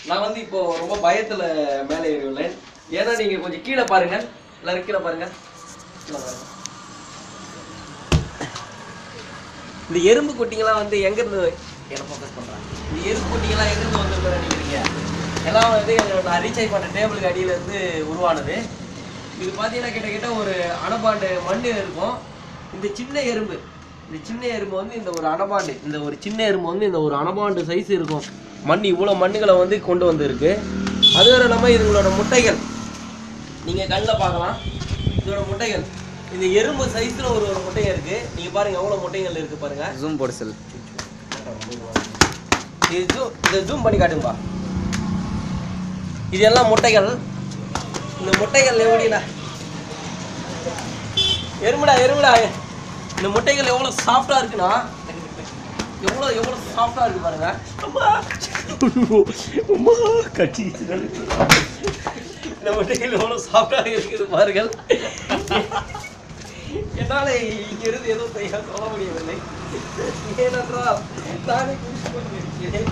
நான் வந்து இப்போ ரொம்ப பயத்துல மேலே ஏறி உள்ளேன் ஏன்னா நீங்க கொஞ்சம் கீழே பாருங்க எல்லாரும் கீழே பாருங்க கீழே பாருங்க இந்த எறும்பு குட்டிங்கெல்லாம் வந்து எங்க இருந்து என்ன ஃபோக்கஸ் பண்றாங்க இந்த எறும்பு குட்டிங்கெல்லாம் எங்க இருந்து வந்திருக்கோம் நினைக்கிறீங்க எல்லாம் வந்து நான் ரீசார்ஜ் பண்ண டேபிளுக்கு அடியில இருந்து உருவானது இது பார்த்தீங்கன்னா கிட்டத்தட்ட ஒரு அணபாண்டு மண் இருக்கும் இந்த சின்ன எறும்பு இந்த சின்ன எறும்பு வந்து இந்த ஒரு அணபாண்டு இந்த ஒரு சின்ன எறும்பு வந்து இந்த ஒரு அணபாண்டு சைஸ் இருக்கும் மண் இவ்வளோ மண்ணுகளை வந்து கொண்டு வந்திருக்கு அது வேறு இல்லாமல் இதுங்களோட முட்டைகள் நீங்கள் கண்ணில் பார்க்கலாம் இதோட முட்டைகள் இந்த எறும்பு சைஸில் ஒரு ஒரு முட்டைகள் இருக்குது நீங்கள் பாருங்கள் எவ்வளோ முட்டைகள் இருக்குது பாருங்கள் ஜூம் போடு செல் இது ஜூம் இதை ஜூம் பண்ணி காட்டுங்கப்பா இது எல்லாம் முட்டைகள் இந்த முட்டைகள் எப்படிடா எறும்புடா எறும்புடா இந்த முட்டைகள் எவ்வளோ சாஃப்டாக இருக்குன்னா எவ்வளோ எவ்வளோ சாஃப்டாக இருக்கு பாருங்க அம்மா அம்மா கட்டி இந்த முட்டைகள் எவ்வளோ சாஃப்டாக இருக்குது பாருங்கள் என்னால் இங்கிருந்து எதுவும் செய்ய சொல்ல முடியவில்லை ஏனென்றால் நானே குடிச்சு கொண்டிருக்கிறேன்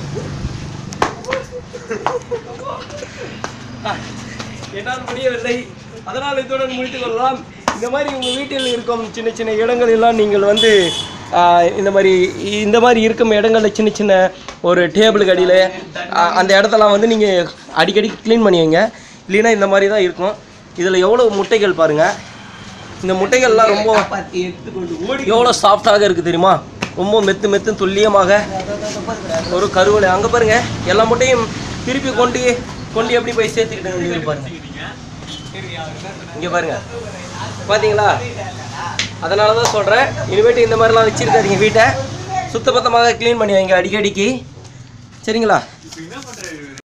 என்னால் முடியவில்லை அதனால் இத்துடன் முடித்துக் கொள்ளலாம் இந்த மாதிரி உங்கள் வீட்டில் இருக்கும் சின்ன சின்ன இடங்கள் எல்லாம் நீங்கள் வந்து ஆஹ், இந்த மாதிரி இந்த மாதிரி இருக்கும் இடங்களில் சின்ன சின்ன ஒரு டேபிளுக்கு அடியில் ஆஹ், அந்த இடத்தெல்லாம் வந்து நீங்கள் அடிக்கடி க்ளீன் பண்ணி வைங்க இல்லைன்னா இந்த மாதிரி தான் இருக்கும் இதில் எவ்வளோ முட்டைகள் பாருங்கள் இந்த முட்டைகள்லாம் ரொம்ப எவ்வளோ சாஃப்டாக இருக்குது தெரியுமா ரொம்ப மெத்து மெத்து துல்லியமாக ஒரு கருவலை அங்கே பாருங்க எல்லா முட்டையும் திருப்பி கொண்டு கொண்டு எப்படி போய் சேர்த்துக்கிட்டு பாருங்க இங்கே பாருங்க பார்த்தீங்களா அதனால தான் சொல்கிறேன் இனிமேட்டு இந்த மாதிரிலாம் வச்சிருக்காதீங்க வீட்டை சுத்தபத்தமாக க்ளீன் பண்ணி வைங்க அடிக்கடிக்கு சரிங்களா